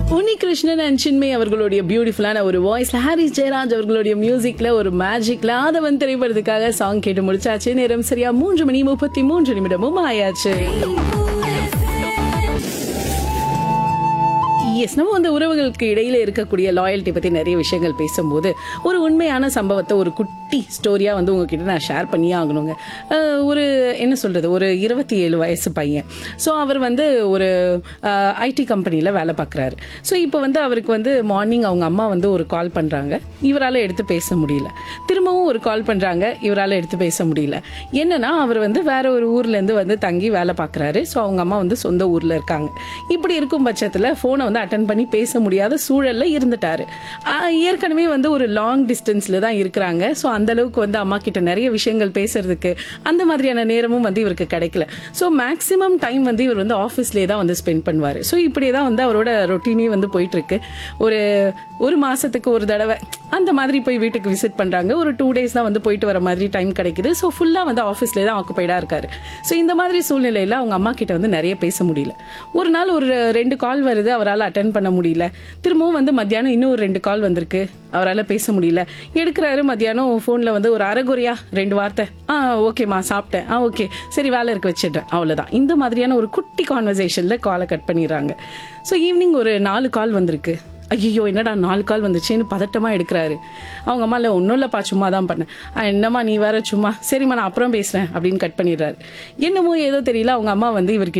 Unnikrishnan and Chinmayi அவர்களுடைய பியூட்டிஃபுல்லான ஒரு வாய்ஸ்ல ஹாரிஸ் ஜெயராஜ் அவர்களுடைய மியூசிக்ல ஒரு மேஜிக்ல ஆதவன் திரைப்படத்துக்காக சாங் கேட்டு முடிச்சாச்சு நேரம் சரியா மூன்று மணி முப்பத்தி மூன்று நிமிடமும் ஆயாச்சு எஸ் நம்ம அந்த உறவுகளுக்கு இடையில இருக்கக்கூடிய லாயல்ட்டி பத்தி நிறைய விஷயங்கள் பேசும்போது ஒரு உண்மையான சம்பவத்தை ஒரு குட்டி ஸ்டோரியா வந்து உங்ககிட்ட நான் ஷேர் பண்ணியே ஆகணுங்க அஹ் ஒரு என்ன சொல்றது ஒரு இருபத்தி ஏழு வயசு பையன் ஸோ அவர் வந்து ஒரு ஐடி கம்பெனியில் வேலை பார்க்குறாரு ஸோ இப்போ வந்து அவருக்கு வந்து மார்னிங் அவங்க அம்மா வந்து ஒரு கால் பண்ணுறாங்க இவரால் எடுத்து பேச முடியல திரும்பவும் ஒரு கால் பண்ணுறாங்க இவரால் எடுத்து பேச முடியல என்னன்னா அவர் வந்து வேற ஒரு ஊர்லேருந்து வந்து தங்கி வேலை பார்க்குறாரு ஸோ அவங்க அம்மா வந்து சொந்த ஊரில் இருக்காங்க இப்படி இருக்கும் பட்சத்தில் ஃபோனை வந்து அட்டன் பண்ணி பேச முடியாத சூழல்ல இருந்துட்டாரு ஆஹ் ஏற்கனவே வந்து ஒரு லாங் டிஸ்டன்ஸ்ல தான் இருக்கிறாங்க ஸோ அந்த அளவுக்கு வந்து அம்மா கிட்ட நிறைய விஷயங்கள் பேசுறதுக்கு அந்த மாதிரியான நேரமும் வந்து இவருக்கு கிடைக்கல ஸோ மேக்ஸிமம் டைம் வந்து இவர் வந்து ஆஃபீஸ்லேயே தான் வந்து ஸ்பெண்ட் பண்ணுவார் ஸோ இப்படியே தான் வந்து அவரோட ரொட்டீனே வந்து போயிட்டு இருக்கு ஒரு ஒரு மாசத்துக்கு ஒரு தடவை அந்த மாதிரி போய் வீட்டுக்கு விசிட் பண்றாங்க ஒரு டூ டேஸ் தான் வந்து போயிட்டு வர மாதிரி டைம் கிடைக்குது ஸோ ஃபுல்லா வந்து ஆஃபீஸ்லேயே தான் ஆக்குபைடா இருக்காரு ஸோ இந்த மாதிரி சூழ்நிலையில அவங்க அம்மா கிட்ட வந்து நிறைய பேச முடியல ஒரு நாள் ஒரு ரெண்டு கால் வருது அவரால் அட்டன் பண்ண முடியல திரும்பவும் வந்து மத்தியானம் இன்னும் ஒரு ரெண்டு கால் வந்திருக்கு அவரால் பேச முடியல எடுக்கிறாரு மத்தியானம் ஃபோனில் வந்து ஒரு அரைகுறையா ரெண்டு வார்த்தை ஆ ஓகேம்மா சாப்பிட்டேன் ஆ ஓகே சரி வேலை இருக்க வச்சிடுறேன் அவ்வளோதான் இந்த மாதிரியான ஒரு குட்டி கான்வர்சேஷனில் காலை கட் பண்ணிடுறாங்க ஸோ ஈவினிங் ஒரு நாலு கால் வந்திருக்கு ஐயோ என்னடா நாலு கால் வந்துச்சேன்னு பதட்டமா எடுக்கிறாரு அவங்க அம்மா இல்லை ஒன்றும் இல்லைப்பா சும்மா தான் பண்ணேன் "ஆ, என்னம்மா நீ வேற சும்மா சரிம்மா நான் அப்புறம் பேசுறேன் அப்படின்னு கட் பண்ணிடுறாரு என்னமோ ஏதோ தெரியல அவங்க அம்மா வந்து இவர்கிட்ட